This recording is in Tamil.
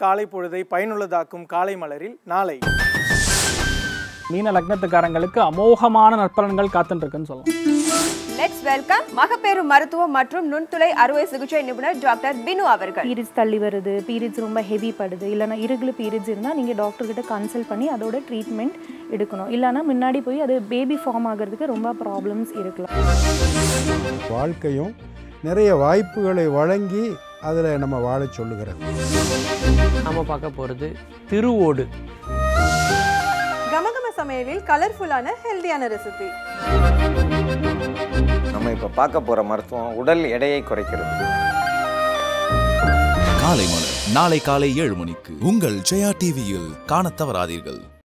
காலை பொழுதை பயனுள்ளதாக்கும் காலை மலரில் நாளை மீன லக்னத்துக்காரங்களுக்கு அமோகமான நற்பலன்கள் காத்துட்டு இருக்குன்னு சொல்லலாம் லெட்ஸ் வெல்கம் மகப்பேறு மருத்துவம் மற்றும் நுண்துளை அறுவை சிகிச்சை நிபுணர் டாக்டர் பினு அவர்கள் பீரியட்ஸ் தள்ளி வருது பீரியட்ஸ் ரொம்ப ஹெவி படுது இல்லைனா irregular பீரியட்ஸ் இருந்தால் நீங்கள் டாக்டர்கிட்ட கன்சல்ட் பண்ணி அதோட ட்ரீட்மெண்ட் எடுக்கணும் இல்லைனா முன்னாடி போய் அது பேபி ஃபார்ம் ஆகிறதுக்கு ரொம்ப ப்ராப்ளம்ஸ் இருக்கலாம் வாழ்க்கையும் நிறைய வாய்ப்புகளை வழங்கி அதில் நம்ம வாழச் சொல்லுகிறது நாம பார்க்க போகிறது திருவோடு கமகம சமையலில் கலர்ஃபுல்லான ஹெல்தியான ரெசிபி நம்ம இப்போ பார்க்க போகிற மருத்துவம் உடல் எடையை குறைக்கிறது காலை மலர் நாளை காலை ஏழு மணிக்கு உங்கள் ஜெயா டிவியில் காணத் தவறாதீர்கள்